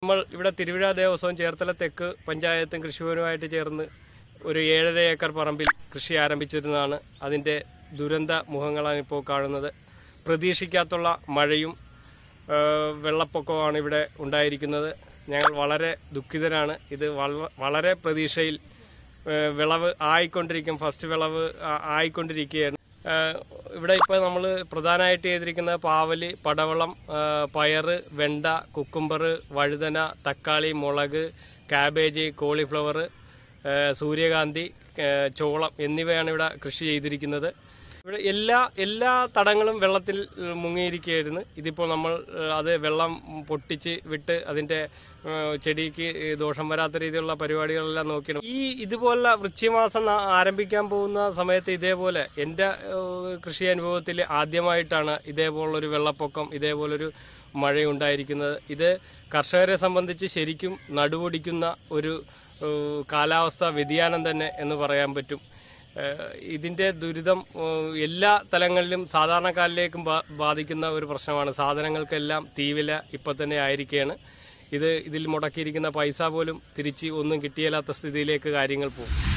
നമ്മൾ ഇവിടെ തിരുവിഴ ദേവസ്വം ചേർത്തല തെക്ക് പഞ്ചായത്തും കൃഷിഭവനുമായിട്ട് ചേർന്ന് ഒരു ഏഴര ഏക്കർ പറമ്പിൽ കൃഷി ആരംഭിച്ചിരുന്നതാണ് അതിൻ്റെ ദുരന്ത മുഖങ്ങളാണ് ഇപ്പോൾ കാണുന്നത് പ്രതീക്ഷിക്കാത്തുള്ള മഴയും ആ, വെള്ളപ്പൊക്കവുമാണ് ഇവിടെ ഉണ്ടായിരിക്കുന്നത് ഞങ്ങൾ വളരെ ദുഃഖിതരാണ് ഇത് വള- വളരെ പ്രതീക്ഷയിൽ ആ, വിളവ് ആയിക്കൊണ്ടിരിക്കും ഫസ്റ്റ് വിളവ് ആ- ആയിക്കൊണ്ടിരിക്കുകയാണ് ആ, ഇവിടെ ഇപ്പോൾ നമ്മൾ പ്രധാനമായിട്ട് ചെയ്തിരിക്കുന്നത് പാവല് പടവളം ആ, പയറ് വെണ്ട കുക്കുംബർ വഴുതന തക്കാളി മുളക് കാബേജ് കോളിഫ്ലവർ ആ, സൂര്യകാന്തി ആ, ചോളം എന്നിവയാണ് ഇവിടെ കൃഷി ചെയ്തിരിക്കുന്നത് ഇവിടെ എല്ലാ എല്ലാ തടങ്ങളും വെള്ളത്തിൽ ഏഹ്, മുങ്ങിയിരിക്കുകയായിരുന്നു ഇതിപ്പോൾ നമ്മൾ ഏഹ്, അത് വെള്ളം പൊട്ടിച്ച് വിട്ട് അതിൻ്റെ ഏഹ്, ചെടിക്ക് ഏഹ്, ദോഷം വരാത്ത രീതിയിലുള്ള പരിപാടികളെല്ലാം നോക്കിയാണ് ഈ ഇതുപോലുള്ള വൃശ്ചിമാസം ന- ആരംഭിക്കാൻ പോകുന്ന സമയത്ത് ഇതേപോലെ എൻ്റെ ഏഹ്, കൃഷി അനുഭവത്തിൽ ആദ്യമായിട്ടാണ് ഇതേപോലുള്ളൊരു വെള്ളപ്പൊക്കം ഇതേപോലൊരു മഴയുണ്ടായിരിക്കുന്നത് ഇത് കർഷകരെ സംബന്ധിച്ച് ശരിക്കും നടുവൊടിക്കുന്ന ഒരു ഏഹ്, കാലാവസ്ഥാ വ്യതിയാനം തന്നെ എന്ന് പറയാൻ പറ്റും ഏഹ് ഇതിന്റെ ദുരിതം ഏഹ് എല്ലാ തലങ്ങളിലും സാധാരണക്കാരിലേക്കും ബാ- ബാധിക്കുന്ന ഒരു പ്രശ്നമാണ് സാധനങ്ങൾക്കെല്ലാം തീവില ഇപ്പൊ തന്നെ ആയിരിക്കുകയാണ് ഇത് ഇതിൽ മുടക്കിയിരിക്കുന്ന പൈസ പോലും തിരിച്ച് ഒന്നും കിട്ടിയില്ലാത്ത സ്ഥിതിയിലേക്ക് കാര്യങ്ങൾ പോകും